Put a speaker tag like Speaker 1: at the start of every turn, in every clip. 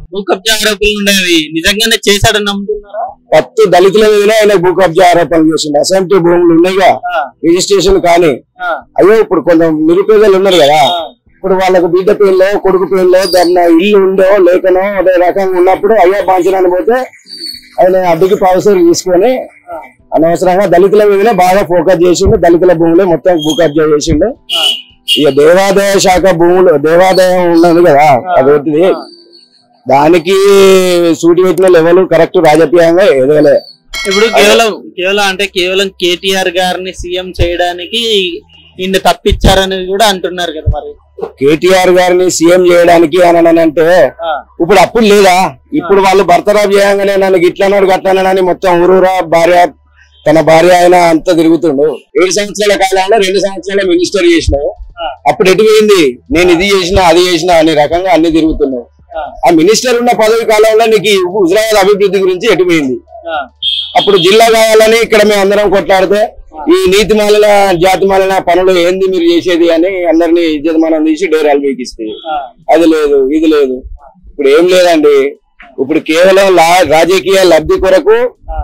Speaker 1: భూ కబ్జా ఆరోపణలు ఉండేవి నిజంగానే చేశాడని నమ్ముతున్నారా
Speaker 2: పత్తు దళితుల మీదనే ఆయన భూ కబ్జా ఆరోపణలు చేసిండు అసెంబ్లీ భూములు ఉన్నాయిగా
Speaker 1: ఆ,
Speaker 2: రిజిస్ట్రేషన్ కానీ
Speaker 1: ఆ,
Speaker 2: అయ్యో ఇప్పుడు కొంచెం నిరుపేదలు ఉన్నారు కదా
Speaker 1: ఆ,
Speaker 2: ఇప్పుడు వాళ్ళకు బిడ్డ పేర్లో కొడుకు పేర్లో దాని ఇల్లు ఉందో లేకనో అదే రకంగా ఉన్నప్పుడు అయ్యా బాంచడానికి పోతే ఆయన అడ్డుకి పావసరి తీసుకొని అనవసరంగా దళితుల మీదనే బాగా ఫోకస్ చేసిండు దళితుల భూములే మొత్తం భూ కబ్జా చేసిండు
Speaker 1: ఆ.
Speaker 2: ఇక దేవాదాయ శాఖ భూములు దేవాదాయం ఉన్నది కదా అదొకటిది దానికి సూటి పెట్టిన లెవెల్ కరెక్ట్ రాజకీయంగా ఎదగలే
Speaker 1: ఇప్పుడు కేవలం కేవలం అంటే కేవలం కేటీఆర్ గారిని సీఎం చేయడానికి ఈయన తప్పించారని కూడా అంటున్నారు కదా మరి
Speaker 2: కేటీఆర్ గారిని సీఎం చేయడానికి అని అంటే
Speaker 1: ఆ,
Speaker 2: ఇప్పుడు అప్పుడు లేదా ఇప్పుడు వాళ్ళు భర్తరాపు చేయగానే నన్ను గిట్లన్నాడు గట్లన్నాడని మొత్తం ఊరూరా భార్య తన భార్య ఆయన అంతా తిరుగుతుండు ఏడు సంవత్సరాల కాలంలో రెండు సంవత్సరాల మినిస్టర్ చేసినావు
Speaker 1: ఆ.
Speaker 2: అప్పుడు ఎటు పోయింది నేను ఇది చేసినా అది చేసినా అనే రకంగా అన్ని తిరుగుతున్నావు
Speaker 1: ఆ,
Speaker 2: ఆ మినిస్టర్ ఉన్న పదవి కాలంలో నీకు ఈ హుజరాబాద్ అభివృద్ధి గురించి ఎటు పోయింది
Speaker 1: ఆ,
Speaker 2: అప్పుడు జిల్లా కావాలని ఇక్కడ మేము అందరం కొట్లాడితే ఈ నీతి మాలిన జాతి మాలిన పనులు ఏంది మీరు చేసేది అని అందరినీ ఇజ్జతమానం తీసి డేరాలు బీకిస్తే
Speaker 1: ఆ,
Speaker 2: అది లేదు ఇది లేదు ఇప్పుడు ఏం లేదండి ఇప్పుడు కేవలం లా- రాజకీయ లబ్ధి కొరకు
Speaker 1: ఆ,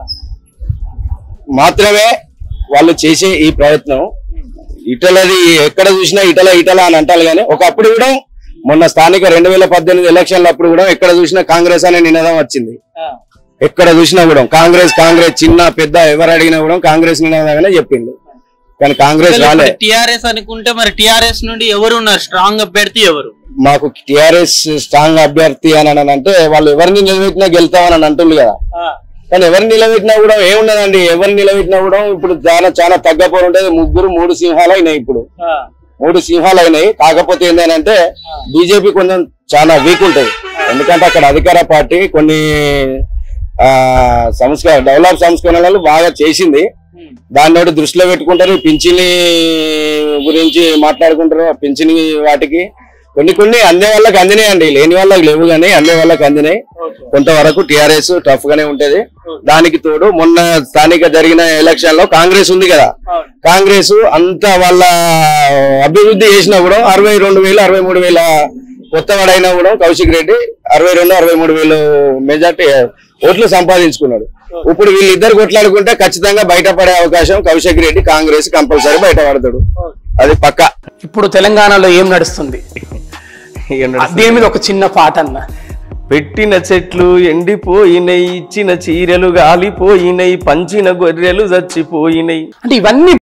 Speaker 2: మాత్రమే వాళ్ళు చేసే ఈ ప్రయత్నం ఇటలది ఎక్కడ చూసినా ఇటల ఇటల అని అంటారు కానీ ఒకప్పుడు కూడా మొన్న స్థానిక రెండు వేల పద్దెనిమిది ఎలక్షన్ల అప్పుడు కూడా ఎక్కడ చూసినా కాంగ్రెస్ అనే నినాదం వచ్చింది
Speaker 1: ఆ,
Speaker 2: ఎక్కడ చూసినా కూడా కాంగ్రెస్ కాంగ్రెస్ చిన్న పెద్ద ఎవరు అడిగినా కూడా కాంగ్రెస్ నినాదమే చెప్పింది కానీ కాంగ్రెస్ రాలే
Speaker 1: టిఆర్ఎస్ అనుకుంటే మరి టిఆర్ఎస్ నుండి ఎవరు ఉన్నారు స్ట్రాంగ్ అభ్యర్థి ఎవరు
Speaker 2: మాకు టిఆర్ఎస్ స్ట్రాంగ్ అభ్యర్థి అని అని అంటే వాళ్ళు ఎవరిని నిలబెట్టినా గెలుతామని అని అంటుంది కదా
Speaker 1: ఆ,
Speaker 2: కానీ ఎవరిని నిలబెట్టినా కూడా ఏమున్నదండి ఎవరిని నిలబెట్టినా కూడా ఇప్పుడు చాలా చాలా తగ్గపోరు ఉంటుంది ముగ్గురు మూడు సింహాలు అయినాయి ఇప్పుడు
Speaker 1: ఆ,
Speaker 2: మూడు సింహాలు అయినాయి కాకపోతే ఏంటంటే బీజేపీ కొంచెం చాలా వీక్ ఉంటుంది ఎందుకంటే అక్కడ అధికార పార్టీ కొన్ని ఆ సంస్కరణ డెవలప్ సంస్కరణలు బాగా చేసింది
Speaker 1: ఉమ్,
Speaker 2: దాన్ని ఒకటి దృష్టిలో పెట్టుకుంటారు పింఛని గురించి మాట్లాడుకుంటారు ఆ పింఛని వాటికి కొన్ని కొన్ని అందే వాళ్ళకి అందినాయండి లేని వాళ్ళకి లేవు కానీ అందే వాళ్ళకి అందినాయి
Speaker 1: ఓకే.
Speaker 2: కొంతవరకు టిఆర్ఎస్ టఫ్ గానే ఉంటది దానికి తోడు మొన్న స్థానిక జరిగిన ఎలక్షన్ లో కాంగ్రెస్ ఉంది కదా
Speaker 1: అవును.
Speaker 2: కాంగ్రెస్ అంత వాళ్ళ అభివృద్ధి చేసినా కూడా అరవై రెండు వేలు అరవై మూడు వేల కొత్త వాడైనా కూడా కౌశిక్ రెడ్డి అరవై రెండు అరవై మూడు వేలు మెజార్టీ ఓట్లు సంపాదించుకున్నాడు ఇప్పుడు వీళ్ళిద్దరు కొట్లాడుకుంటే ఖచ్చితంగా బయటపడే అవకాశం కౌశిక్ రెడ్డి కాంగ్రెస్ కంపల్సరీ బయటపడతాడు అది పక్క
Speaker 3: ఇప్పుడు తెలంగాణలో ఏం నడుస్తుంది
Speaker 4: ఇక నడుస్తుంది.
Speaker 3: దీని మీద ఒక చిన్న పాట అన్న
Speaker 4: పెట్టిన చెట్లు ఎండిపోయినాయి ఇచ్చిన చీరలు గాలిపోయినాయి పంచిన గొర్రెలు చచ్చిపోయినాయి
Speaker 3: అంటే ఇవన్నీ